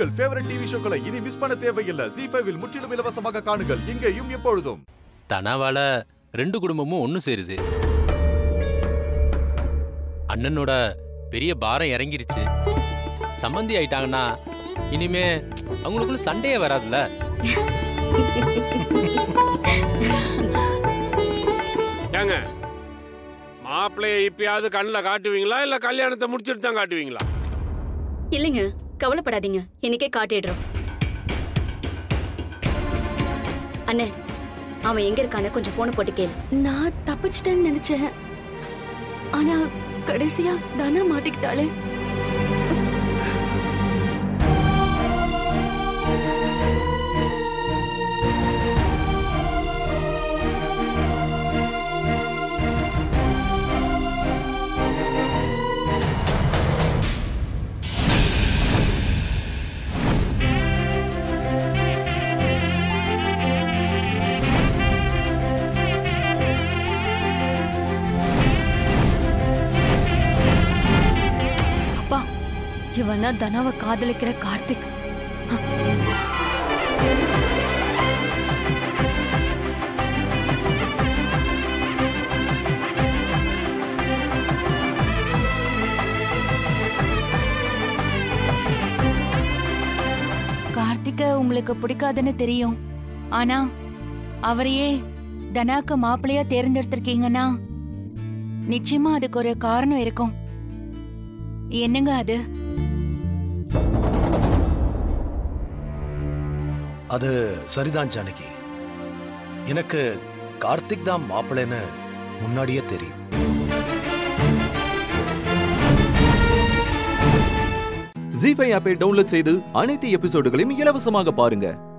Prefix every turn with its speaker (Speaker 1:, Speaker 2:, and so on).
Speaker 1: உங்கள் favourite TV ஷோக்களை இனி miss பண்ண தேவையில்லை ஜி ஃபைவில் முற்றிலும் இலவசமாக காணுங்கள் இங்கேயும் எப்பொழுதும்
Speaker 2: தனாவால ரெண்டு குடும்பமும் ஒன்று சேருது அண்ணனோட பெரிய பாரம் இறங்கிருச்சு சம்மந்தி ஆயிட்டாங்கன்னா இனிமே அவங்களுக்குள்ள சண்டையே வராதுல்ல
Speaker 3: ஏங்க மாப்பிள்ளைய இப்பயாவது கண்ணில் காட்டுவீங்களா இல்லை கல்யாணத்தை முடிச்சுட்டு தான் காட்டுவீங்களா
Speaker 4: இல்லைங்க கவலைப்படாதீங்க இன்னைக்கே காட்டிடுறோம் அண்ணே அவன் எங்க இருக்கான்னு கொஞ்சம் போனை போட்டு கேளு
Speaker 5: நான் தப்பிச்சிட்டேன்னு நினைச்சேன் ஆனா கடைசியா தானா மாட்டிக்கிட்டாளே
Speaker 6: அப்பா இவன் தான் தனாவை காதலிக்கிற கார்த்திக்
Speaker 7: கார்த்திக்க உங்களுக்கு பிடிக்காதுன்னு தெரியும் ஆனா அவரையே தனாக்கு மாப்பிள்ளையா தேர்ந்தெடுத்திருக்கீங்கன்னா நிச்சயமா அதுக்கு ஒரு காரணம் இருக்கும் என்னங்க அது
Speaker 8: அது சரிதான் ஜானகி எனக்கு கார்த்திக் தான் மாப்பிள்ளைன்னு முன்னாடியே தெரியும்
Speaker 9: ஜி ஃபைவ் ஆப்பை டவுன்லோட் செய்து அனைத்து எபிசோடுகளையும் இலவசமாக பாருங்க